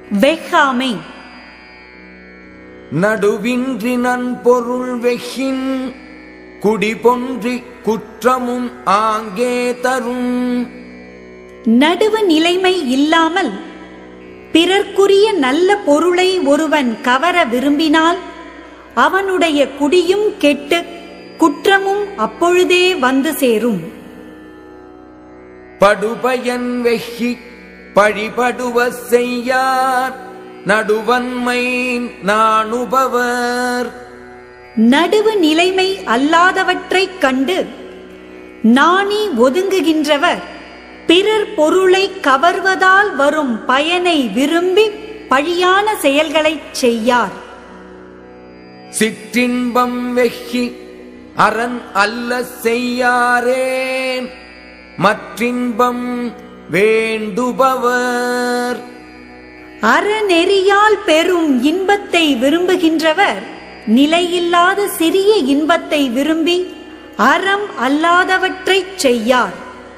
வெஹ்காமை நடுவின்றி நன்பொருள் வெகின் குடிபொன்றி குற்றமும் ஆங்கே தரும் நடுவு நிலைமை இல்லாமல் பிறர்க்குரிய நல்ல பொருளை ஒருவன் கவர விரும்பினால் அவனுடைய குடியும் கெட்டு குற்றமும் அப்பொழுதே வந்து சேரும் படுபயன் வெகி பழிபடுவ செய்யார் நடுவன்மை நாணுபவர் நடுவு நிலைமை அல்லாதவற்றைக் கண்டு நாணி ஒதுங்குகின்றவர் பிறர் பொருளை கவர்வதால் வரும் பயனை விரும்பி பழியான செயல்களைச் செய்யார் சிற்றின்பம் வெகி அரண் அல்ல செய்யாரேன் மற்றின்பம் வேண்டுபவர் அறநெறியால் பெறும் இன்பத்தை விரும்புகின்றவர் நிலையில்லாத சிறிய இன்பத்தை விரும்பி அறம் அல்லாதவற்றைச் செய்யார்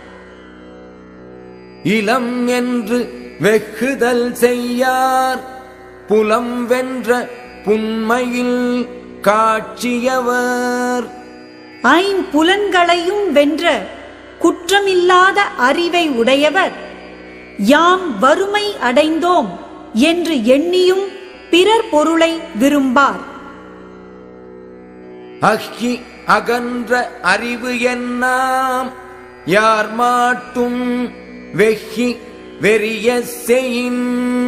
இளம் என்று வெகுதல் செய்யார் புலம் வென்ற புன்மையில் காட்சியவர் ஐம்புலன்களையும் வென்ற குற்றமில்லாத அறிவை உடையவர் யாம் வறுமை அடைந்தோம் என்று எண்ணியும் பிறர் பொருளை விரும்பார் அஹ்கி அகன்ற அறிவு என்னாம் யார் மாட்டும் வெஹி வெறிய செயின்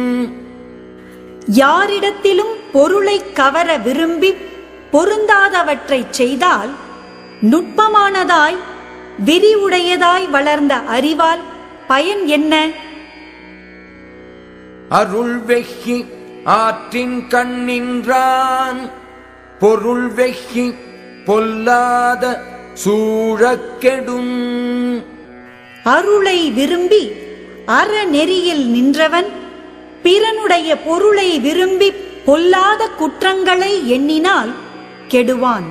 யாரிடத்திலும் பொருளை கவர விரும்பி பொருந்தாதவற்றைச் செய்தால் நுட்பமானதாய் விரிவுடையதாய் வளர்ந்த அறிவால் பயன் என்ன அருள் வெஹி ஆற்றின் கண்ணின்றான் பொருள் வெஹி பொல்லாத சூழக்கெடும் அருளை விரும்பி அறநெறியில் நின்றவன் பிறனுடைய பொருளை விரும்பி பொல்லாத குற்றங்களை எண்ணினால் கெடுவான்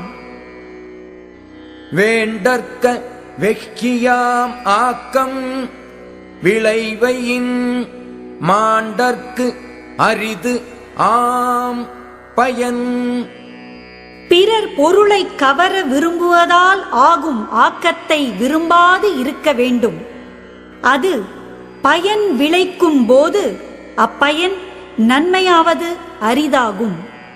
வேண்டற்க வெக்கியாம் ஆக்கம் விளைவையின் மாண்டற்கு அரிது ஆம் பயன் பிறர் பொருளை கவர விரும்புவதால் ஆகும் ஆக்கத்தை விரும்பாது இருக்க வேண்டும் அது பயன் விளைக்கும் போது அப்பயன் நன்மையாவது அரிதாகும்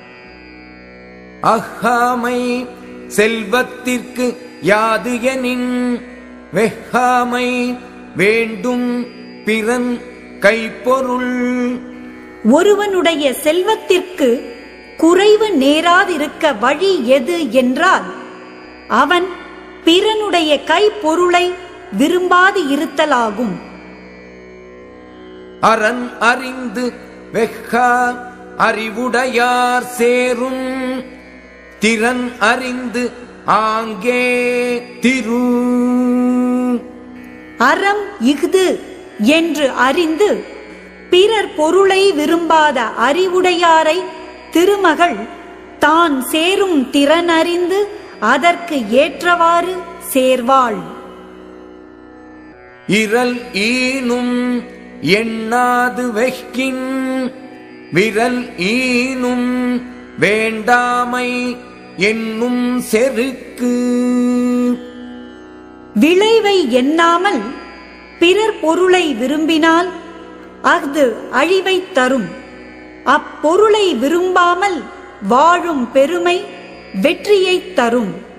அஹாமை செல்வத்திற்கு யாது எனின் வெஹாமை வேண்டும் பிறன் கைப்பொருள் ஒருவனுடைய செல்வத்திற்கு குறைவு நேராதிருக்க வழி எது என்றால் அவன் பிறனுடைய கைப்பொருளை விரும்பாது இருத்தலாகும் அரண் அறிந்து வெஹா அறிவுடையார் சேரும் திறன் அறிந்து ஆங்கே திரு அறம் இஃது என்று அறிந்து பிறர் பொருளை விரும்பாத அறிவுடையாரை திருமகள் தான் சேரும் திறன் அறிந்து அதற்கு ஏற்றவாறு சேர்வாள் இரல் ஈனும் எண்ணாது வெஹ்கின் விரல் ஈனும் வேண்டாமை என்னும் செருக்கு விளைவை எண்ணாமல் பிறர் பொருளை விரும்பினால் அஃது அழிவைத் தரும் அப்பொருளை விரும்பாமல் வாழும் பெருமை வெற்றியைத் தரும்